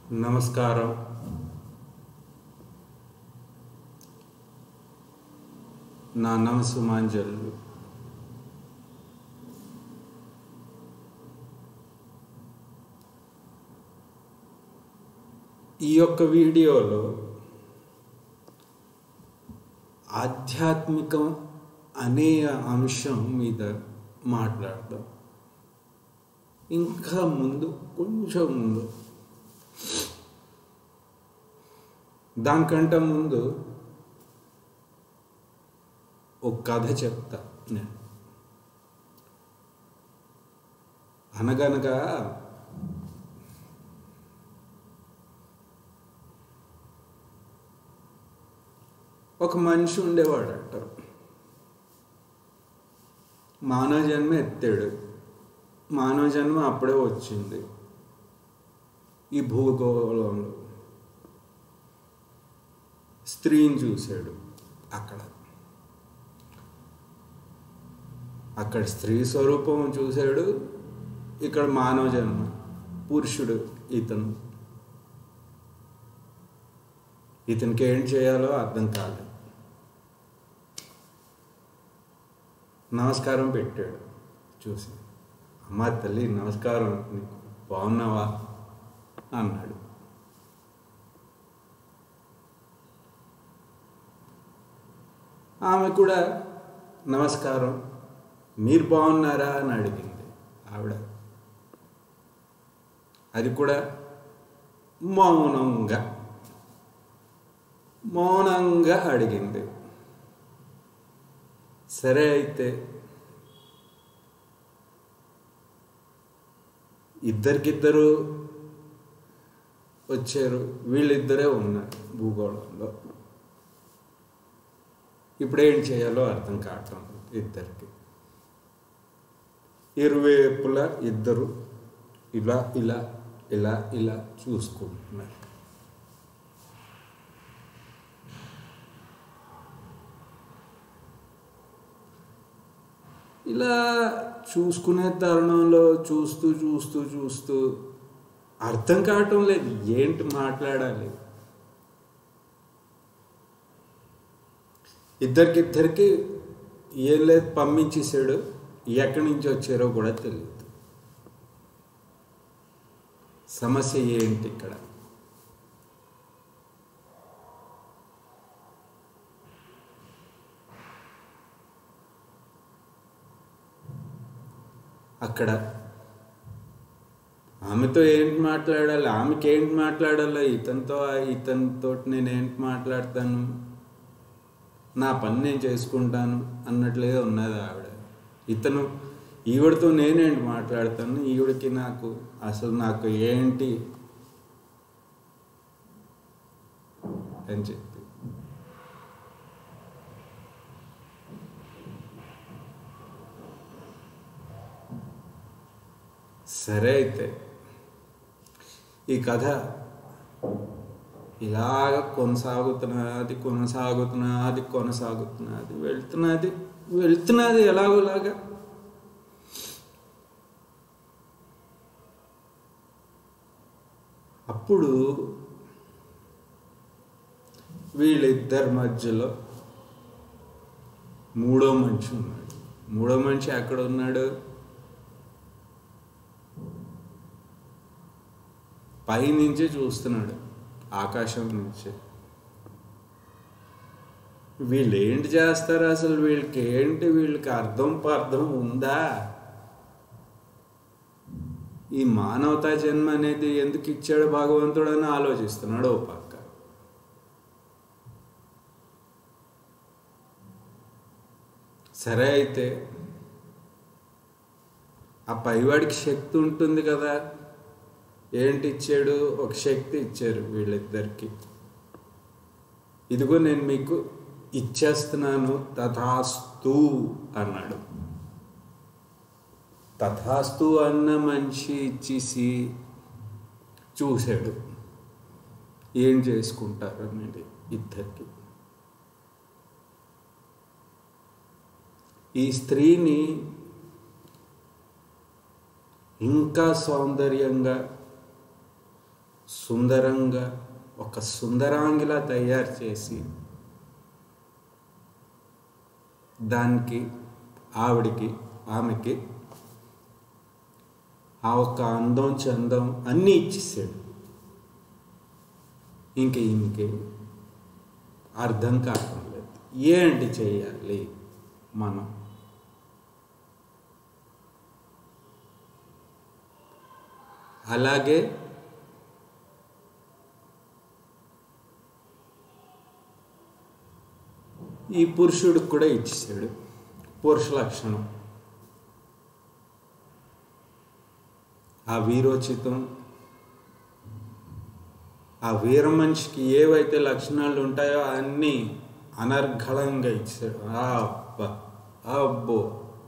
నమస్కారం నా నమసుమాంజలు ఈ యొక్క వీడియోలో ఆధ్యాత్మికం అనే అంశం మీద మాట్లాడదాం ఇంకా ముందు కొంచెం ముందు దానికంటే ముందు ఒక కథ చెప్తా నేను అనగనగా ఒక మనిషి ఉండేవాడు అంటారు మానవ జన్మ ఎత్తాడు మానవ జన్మ అప్పుడే వచ్చింది ఈ భూగోళంలో స్త్రీని చూశాడు అక్కడ అక్కడ స్త్రీ స్వరూపం చూశాడు ఇక్కడ మానవ జన్మ పురుషుడు ఇతను ఇతనికి ఏం చేయాలో అర్థం కాలేదు నమస్కారం పెట్టాడు చూసి అమ్మ తల్లి నమస్కారం నీకు బాగున్నావా అన్నాడు ఆమె కూడా నమస్కారం మీరు బాగున్నారా అని అడిగింది ఆవిడ అది కూడా మౌనంగా మౌనంగా అడిగింది సరే అయితే ఇద్దరికిద్దరు వచ్చారు వీళ్ళిద్దరే ఉన్నారు భూగోళంలో ఇప్పుడు ఏం చేయాలో అర్థం కావటం ఇద్దరికి ఇరువైపులా ఇద్దరు ఇలా ఇలా ఇలా ఇలా చూసుకుంటున్నారు ఇలా చూసుకునే తరుణంలో చూస్తూ చూస్తూ చూస్తూ అర్థం కావటం లేదు ఏంటి మాట్లాడాలి ఇద్దరికిద్దరికి ఏం లేదు పంపించేసాడు ఎక్కడి నుంచి వచ్చారో కూడా తెలియదు సమస్య ఏంటి ఇక్కడ అక్కడ ఆమెతో ఏంటి మాట్లాడాలి ఆమెకి ఏంటి మాట్లాడాలి ఇతనితో ఇతనితో నేను ఏంటి మాట్లాడతాను నా పని నేను చేసుకుంటాను అన్నట్లుగా ఉన్నది ఆవిడ ఇతను ఈవిడతో నేనేంటి మాట్లాడతాను ఈవిడికి నాకు అసలు నాకు ఏంటి అని చెప్పి సరే అయితే ఈ కథ ఇలాగ కొనసాగుతున్నది కొనసాగుతున్నది కొనసాగుతున్నది వెళ్తున్నది వెళ్తున్నది ఎలాగోలాగా అప్పుడు వీళ్ళిద్దరి మధ్యలో మూడో మనిషి ఉన్నాడు మూడో మనిషి ఎక్కడ ఉన్నాడు పైనుంచి చూస్తున్నాడు ఆకాశం నుంచి వీళ్ళు ఏంటి చేస్తారు అసలు వీళ్ళకి ఏంటి వీళ్ళకి అర్థం పర్థం ఉందా ఈ మానవతా జన్మ అనేది ఎందుకు ఇచ్చాడు భగవంతుడు అని ఆలోచిస్తున్నాడు ఓ పక్క సరే అయితే ఆ పైవాడికి శక్తి ఉంటుంది కదా ఏంటి ఇచ్చాడు ఒక శక్తి ఇచ్చారు వీళ్ళిద్దరికి ఇదిగో నేను మీకు ఇచ్చేస్తున్నాను తథాస్తు అన్నాడు తథాస్తు అన్న మనిషి ఇచ్చేసి చూశాడు ఏం చేసుకుంటారు అనేది ఇద్దరికి ఈ స్త్రీని ఇంకా సౌందర్యంగా సుందరంగా ఒక సుందరాంగిలా తయారు చేసి దానికి ఆవిడికి ఆమెకి ఆ ఒక్క అందం చందం అన్నీ ఇచ్చేసాడు ఇంక ఈమెకి అర్థం కావడం లేదు ఏంటి చేయాలి మనం అలాగే ఈ పురుషుడికి కూడా ఇచ్చేసాడు పురుష లక్షణం ఆ వీరోచితం ఆ వీర మనిషికి ఏవైతే లక్షణాలు ఉంటాయో అన్నీ అనర్ఘళంగా ఇచ్చాడు ఆ అబ్బా ఆ అబ్బో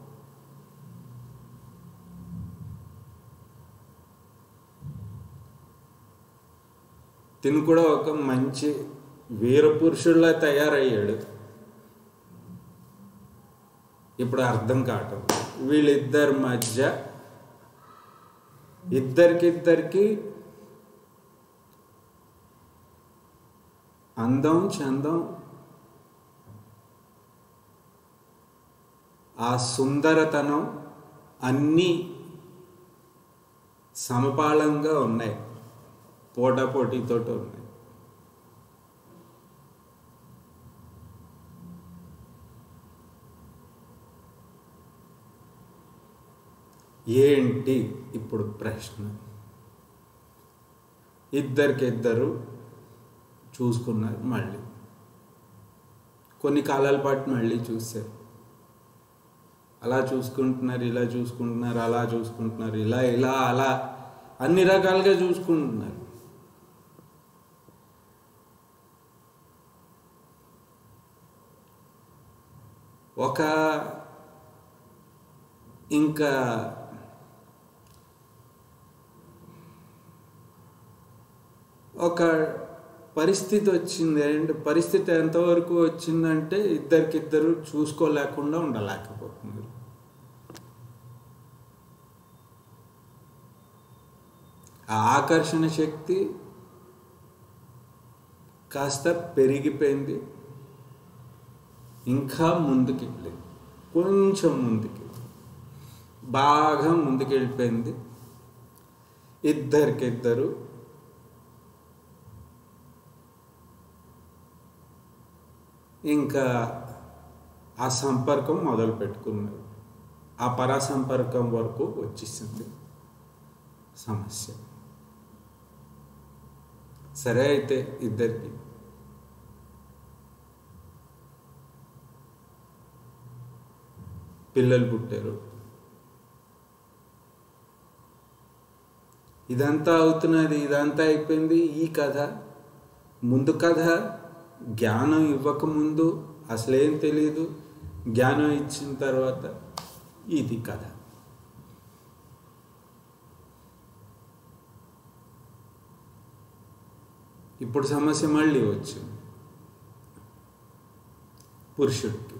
తిను కూడా ఒక మంచి వీరపురుషుల్లా తయారయ్యాడు ఇప్పుడు అర్థం కావటం వీళ్ళిద్దరి మధ్య ఇద్దరికిద్దరికి అందం చందం ఆ సుందరతనం అన్నీ సమపాళంగా ఉన్నాయి పోటాపోటీతో ఉన్నాయి ఏంటి ఇప్పుడు ప్రశ్న ఇద్దరికిద్దరు చూసుకున్నారు మళ్ళీ కొన్ని కాలాల పాటు మళ్ళీ చూశారు అలా చూసుకుంటున్నారు ఇలా చూసుకుంటున్నారు అలా చూసుకుంటున్నారు ఇలా ఇలా అలా అన్ని రకాలుగా చూసుకుంటున్నారు ఒక ఇంకా ఒక పరిస్థితి వచ్చింది అండ్ పరిస్థితి ఎంతవరకు వచ్చిందంటే ఇద్దరికిద్దరు చూసుకోలేకుండా ఉండలేకపోతున్నారు ఆ ఆకర్షణ శక్తి కాస్త పెరిగిపోయింది ఇంకా ముందుకు వెళ్ళింది కొంచెం ముందుకి బాగా ముందుకు వెళ్ళిపోయింది ఇద్దరికిద్దరు ఇంకా ఆ సంపర్కం మొదలు పెట్టుకున్నారు ఆ పరాసంపర్కం వరకు వచ్చేసింది సమస్య సరే అయితే ఇద్దరికి పిల్లలు పుట్టారు ఇదంతా అవుతున్నది ఇదంతా అయిపోయింది ఈ కథ ముందు కథ జ్ఞానం ఇవ్వకముందు అసలేం తెలియదు జ్ఞానం ఇచ్చిన తర్వాత ఇది కథ ఇప్పుడు సమస్య మళ్ళీ వచ్చింది పురుషుడికి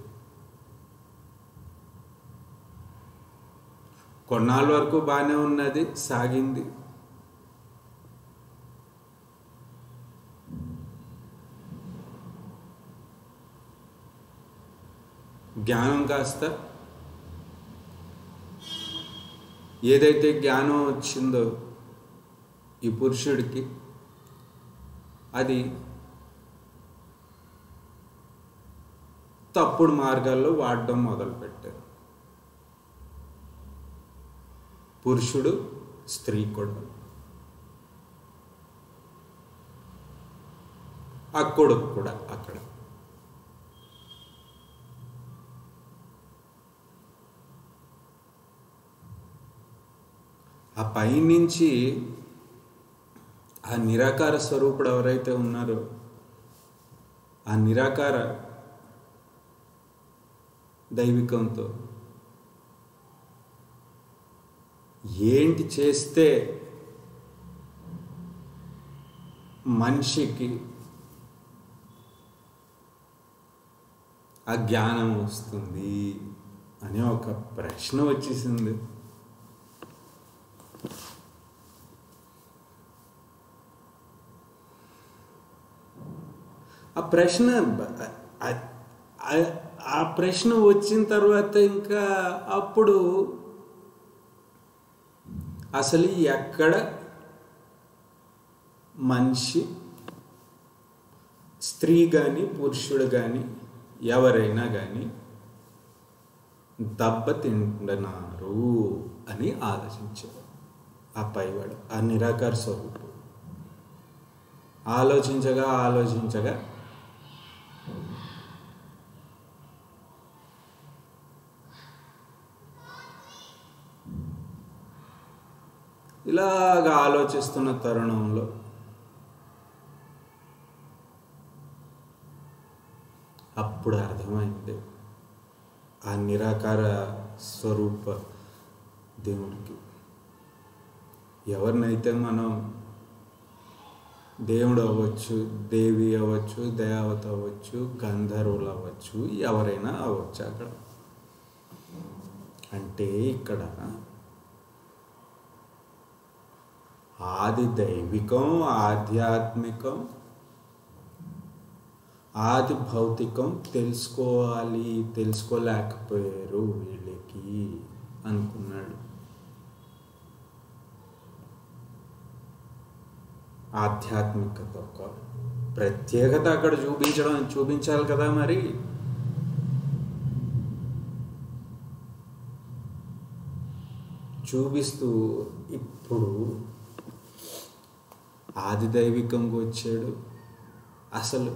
కొన్నాళ్ళ వరకు బాగానే ఉన్నది సాగింది జ్ఞానం కాస్త ఏదైతే జ్ఞానం వచ్చిందో ఈ పురుషుడికి అది తప్పుడు మార్గాల్లో వాడడం మొదలుపెట్టారు పురుషుడు స్త్రీ కూడా ఆ కొడుకు కూడా అక్కడ ఆ పైనుంచి ఆ నిరాకార స్వరూపుడు ఎవరైతే ఉన్నారో ఆ నిరాకార దైవికంతో ఏంటి చేస్తే మనిషికి ఆ జ్ఞానం వస్తుంది అనే ఒక ప్రశ్న వచ్చేసింది ఆ ప్రశ్న బ- ఆ- ఆ- ఆ ప్రశ్న వచ్చిన తర్వాత ఇంకా అప్పుడు అసలు ఎక్కడ మనిషి స్త్రీ కానీ పురుషుడు కానీ ఎవరైనా కానీ దెబ్బ తింటున్నారు అని ఆలోచించాడు ఆ పైవాడు ఆ నిరాకార స్వరూపుడు ఆలోచించగా ఆలోచించగా ఇలాగ ఆలోచిస్తున్న తరుణంలో అప్పుడు అర్థమైంది ఆ నిరాకార స్వరూప దేవుడికి ఎవరినైతే మనం దేవుడు అవ్వచ్చు దేవి అవ్వచ్చు దేవత అవ్వచ్చు గంధర్వులు అవ్వచ్చు ఎవరైనా అవ్వచ్చు అక్కడ అంటే ఇక్కడ ఆది దైవికం ఆధ్యాత్మికం ఆది భౌతికం తెలుసుకోవాలి తెలుసుకోలేకపోయారు వీళ్ళకి అనుకున్నాడు ఆధ్యాత్మికత ఒక ప్రత్యేకత అక్కడ చూపించడం చూపించాలి కదా మరి చూపిస్తూ ఇప్పుడు ఆది దైవికంగా వచ్చాడు అసలు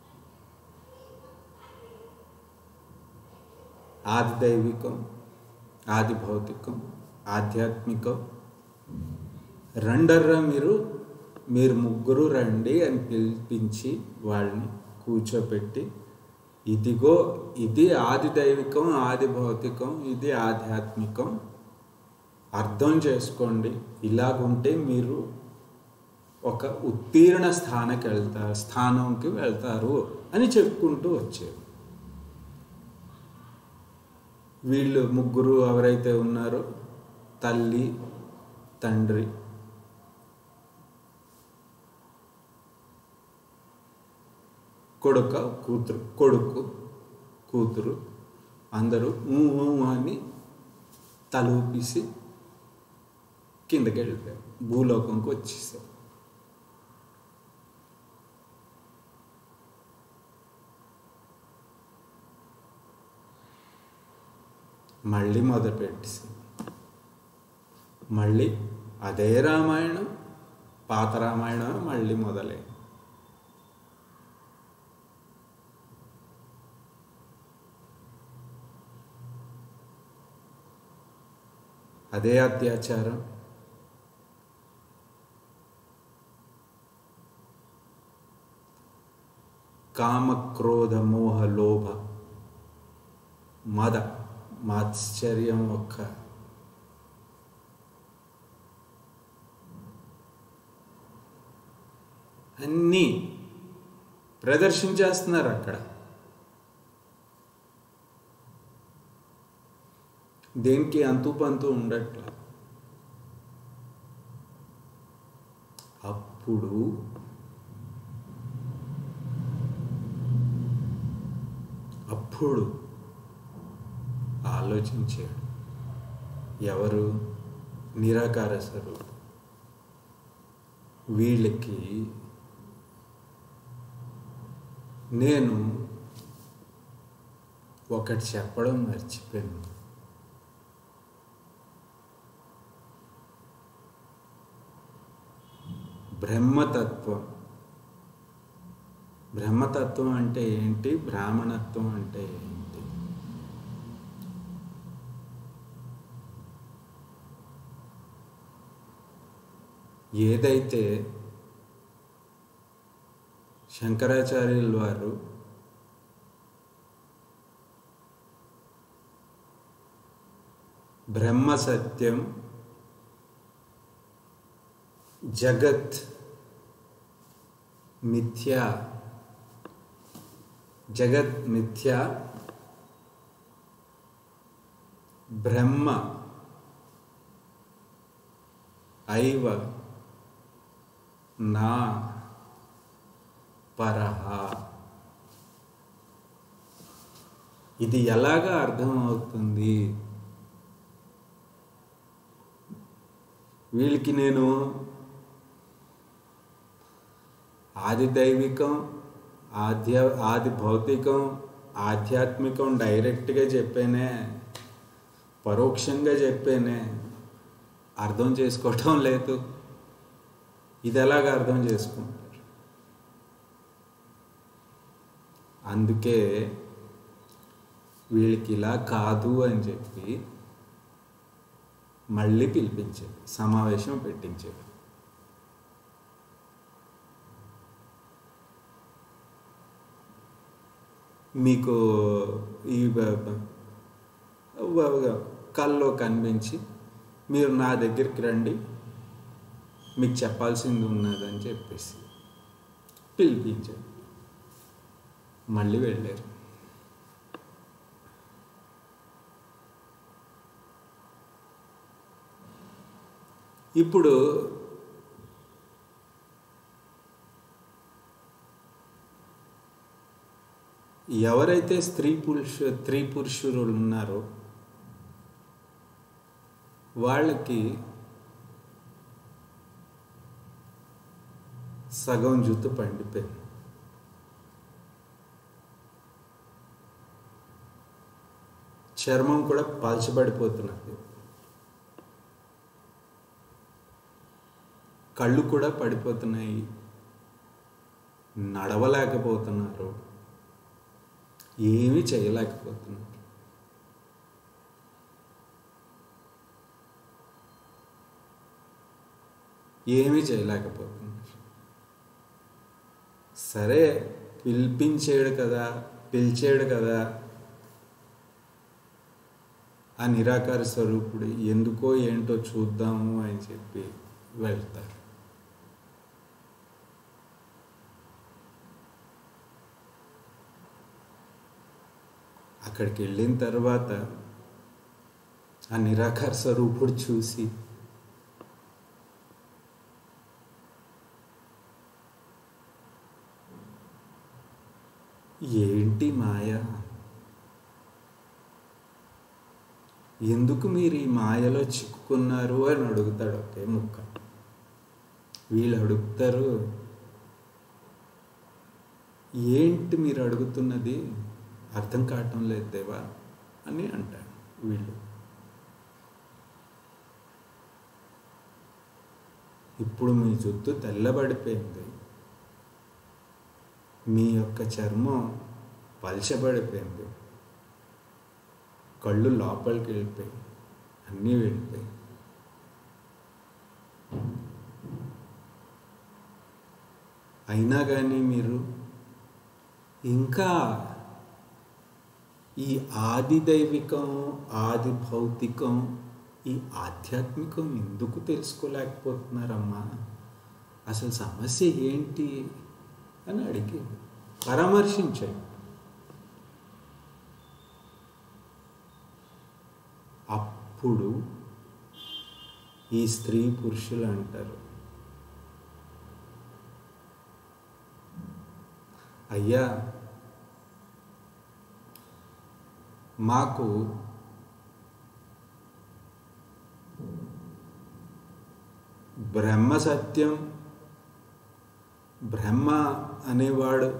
ఆది దైవికం ఆది భౌతికం ఆధ్యాత్మికం రండర్రా మీరు మీరు ముగ్గురు రండి అని పిలిపించి వాళ్ళని కూర్చోపెట్టి ఇదిగో ఇది ఆది దైవికం ఆది భౌతికం ఇది ఆధ్యాత్మికం అర్థం చేసుకోండి ఇలాగుంటే మీరు ఒక ఉత్తీర్ణ స్థానకి వెళ్తారు స్థానంకి వెళ్తారు అని చెప్పుకుంటూ వచ్చారు వీళ్ళు ముగ్గురు ఎవరైతే ఉన్నారో తల్లి తండ్రి కొడుక కూతురు కొడుకు కూతురు అందరూ ఊ ఊ అని తలూపిసి కిందకి వెళ్ళిపోయారు భూలోకంకి వచ్చేసారు మళ్ళీ మొదలుపెట్టేసి మళ్ళీ అదే రామాయణం పాత రామాయణం మళ్ళీ మొదలై అదే అత్యాచారం కామ క్రోధ మోహ లోభ మద మాత్సర్యం ఒక్క అన్నీ ప్రదర్శించేస్తున్నారు అక్కడ దేనికి అంతు పంతు ఉండట్ల అప్పుడు అప్పుడు ఆలోచించాడు ఎవరు నిరాకార స్వరూపం వీళ్ళకి నేను ఒకటి చెప్పడం మర్చిపోయాను బ్రహ్మతత్వం బ్రహ్మతత్వం అంటే ఏంటి బ్రాహ్మణత్వం అంటే ఏంటి ఏదైతే శంకరాచార్యుల వారు బ్రహ్మ సత్యం జగత్ మిథ్యా జగత్ మిథ్యా బ్రహ్మ ఐవ నా పరహ ఇది ఎలాగా అర్థమవుతుంది వీళ్ళకి నేను ఆది దైవికం ఆధ్యా ఆది భౌతికం ఆధ్యాత్మికం డైరెక్ట్గా చెప్పానే పరోక్షంగా చెప్పానే అర్థం చేసుకోవటం లేదు ఇది ఎలాగ అర్థం చేసుకుంటారు అందుకే వీళ్ళకి ఇలా కాదు అని చెప్పి మళ్ళీ పిలిపించారు సమావేశం పెట్టించారు మీకు ఈ కల్లో కనిపించి మీరు నా దగ్గరికి రండి మీకు చెప్పాల్సింది ఉన్నదని చెప్పేసి పిలిపించారు మళ్ళీ వెళ్ళారు ఇప్పుడు ఎవరైతే స్త్రీ పురుష స్త్రీ పురుషులు ఉన్నారో వాళ్ళకి సగం జుత్తు పండిపోయింది చర్మం కూడా పలచబడిపోతున్నది కళ్ళు కూడా పడిపోతున్నాయి నడవలేకపోతున్నారు ఏమీ చేయలేకపోతున్నారు ఏమీ చేయలేకపోతున్నారు సరే పిలిపించాడు కదా పిలిచాడు కదా ఆ నిరాకార స్వరూపుడు ఎందుకో ఏంటో చూద్దాము అని చెప్పి వెళ్తారు అక్కడికి వెళ్ళిన తర్వాత ఆ నిరాకార స్వరూపుడు చూసి ఏంటి మాయ ఎందుకు మీరు ఈ మాయలో చిక్కుకున్నారు అని అడుగుతాడు ఒకే ముక్క వీళ్ళు అడుగుతారు ఏంటి మీరు అడుగుతున్నది అర్థం కావటం లేదు దేవా అని అంటాడు వీళ్ళు ఇప్పుడు మీ జుత్తు తెల్లబడిపోయింది మీ యొక్క చర్మం పలచబడిపోయింది కళ్ళు లోపలికి వెళ్ళిపోయి అన్నీ వెళ్ళిపోయి అయినా కానీ మీరు ఇంకా ఈ ఆది దైవికం ఆది భౌతికం ఈ ఆధ్యాత్మికం ఎందుకు తెలుసుకోలేకపోతున్నారమ్మా అసలు సమస్య ఏంటి అని అడిగి పరామర్శించాడు అప్పుడు ఈ స్త్రీ పురుషులు అంటారు అయ్యా మాకు బ్రహ్మ సత్యం బ్రహ్మ అనేవాడు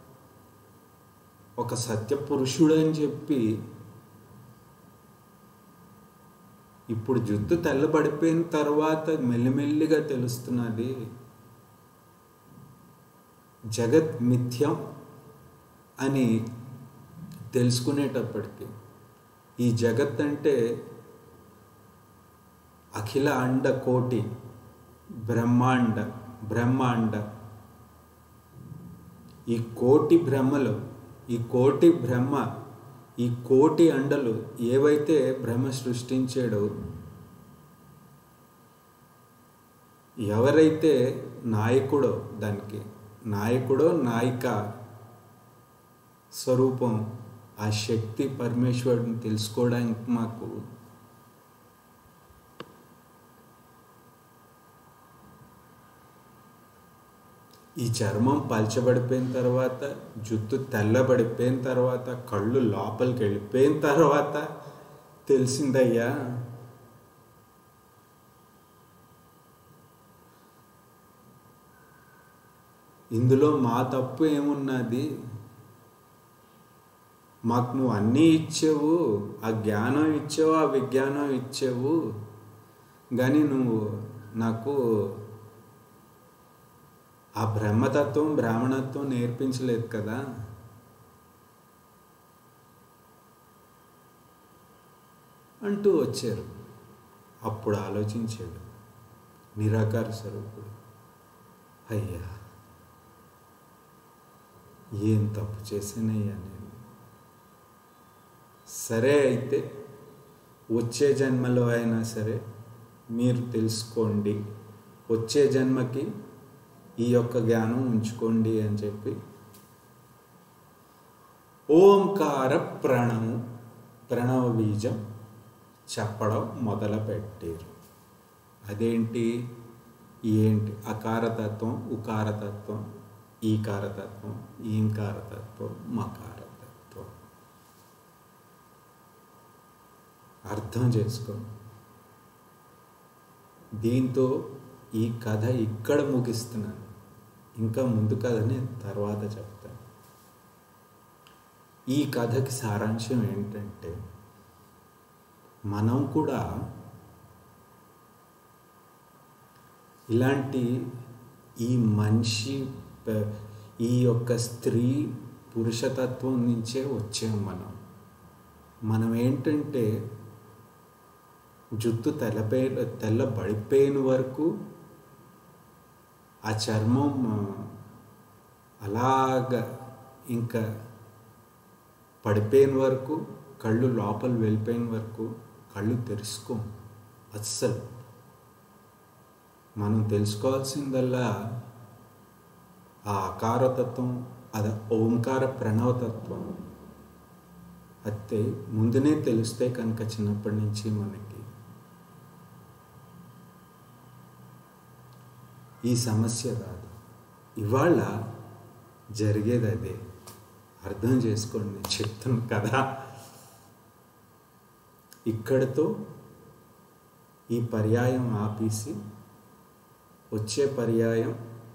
ఒక సత్య పురుషుడు అని చెప్పి ఇప్పుడు జుత్తు తెల్లబడిపోయిన తర్వాత మెల్లిమెల్లిగా తెలుస్తున్నది జగత్ మిథ్యం అని తెలుసుకునేటప్పటికి ఈ జగత్ అంటే అఖిల అండ కోటి బ్రహ్మాండ బ్రహ్మాండ ఈ కోటి బ్రహ్మలు ఈ కోటి బ్రహ్మ ఈ కోటి అండలు ఏవైతే బ్రహ్మ సృష్టించాడో ఎవరైతే నాయకుడో దానికి నాయకుడో నాయిక స్వరూపం ఆ శక్తి పరమేశ్వరుడిని తెలుసుకోవడానికి మాకు ఈ చర్మం పలచబడిపోయిన తర్వాత జుట్టు తెల్లబడిపోయిన తర్వాత కళ్ళు లోపలికి వెళ్ళిపోయిన తర్వాత తెలిసిందయ్యా ఇందులో మా తప్పు ఏమున్నది మాకు నువ్వు అన్నీ ఇచ్చావు ఆ జ్ఞానం ఇచ్చావు ఆ విజ్ఞానం ఇచ్చావు కానీ నువ్వు నాకు ఆ బ్రహ్మతత్వం బ్రాహ్మణత్వం నేర్పించలేదు కదా అంటూ వచ్చారు అప్పుడు ఆలోచించాడు నిరాకార స్వరూపుడు అయ్యా ఏం తప్పు చేశానయ్యా నేను సరే అయితే వచ్చే జన్మలో అయినా సరే మీరు తెలుసుకోండి వచ్చే జన్మకి ఈ యొక్క జ్ఞానం ఉంచుకోండి అని చెప్పి ఓంకార ప్రణవం ప్రణవ బీజం చెప్పడం మొదలుపెట్టారు అదేంటి ఏంటి అకారతత్వం ఉకారతత్వం ఈకారతత్వం ఈంకారతత్వం మకారతత్వం అర్థం చేసుకో దీంతో ఈ కథ ఇక్కడ ముగిస్తున్నాను ఇంకా ముందు కథని తర్వాత చెప్తాను ఈ కథకి సారాంశం ఏంటంటే మనం కూడా ఇలాంటి ఈ మనిషి ప- ఈ యొక్క స్త్రీ పురుషతత్వం నుంచే వచ్చాం మనం మనం ఏంటంటే జుట్టు తెల్లపై తెల్లబడిపోయిన వరకు ఆ చర్మం ఆ, అలాగ ఇంకా పడిపోయిన వరకు కళ్ళు లోపల వెళ్ళిపోయిన వరకు కళ్ళు తెరుచుకోం అస్సలు మనం తెలుసుకోవాల్సిందల్లా ఆ అకారతత్వం అది ఓంకార ప్రణవతత్వం అయితే ముందునే తెలిస్తే కనుక చిన్నప్పటి నుంచి మనకి ఈ సమస్య రాదు ఇవాళ జరిగేది అదే అర్థం చేసుకోండి నేను చెప్తున్నా కదా ఇక్కడితో ఈ పర్యాయం ఆపేసి వచ్చే పర్యాయం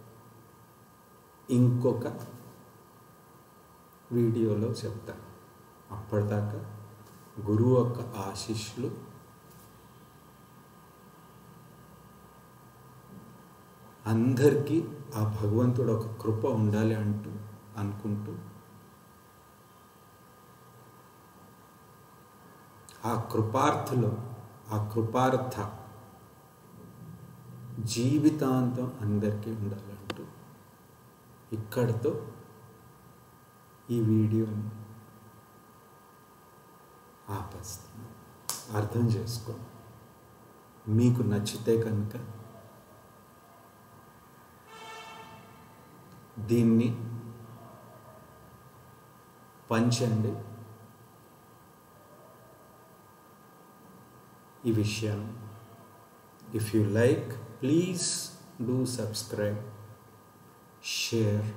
ఇంకొక వీడియోలో చెప్తాను అప్పటిదాకా గురువు యొక్క ఆశీస్సులు అందరికీ ఆ భగవంతుడు ఒక కృప ఉండాలి అంటూ అనుకుంటూ ఆ కృపార్థలో ఆ కృపార్థ జీవితాంతం అందరికీ ఉండాలంటూ ఇక్కడితో ఈ వీడియోని ఆపేస్తున్నాను అర్థం చేసుకో మీకు నచ్చితే కనుక దీన్ని పంచండి ఈ విషయం if you like please do subscribe share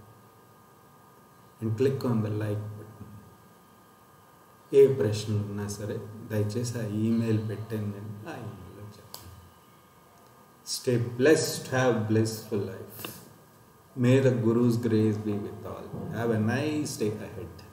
and click on the like button ఏ ప్రశ్నలు ఉన్నా సరే దయచేసి ఆ ఈమెయిల్ పెట్టండి నేను ఆ ఈమెయిల్లో చెప్తాను stay blessed have blessful life may the guru's grace be with all have a nice day ahead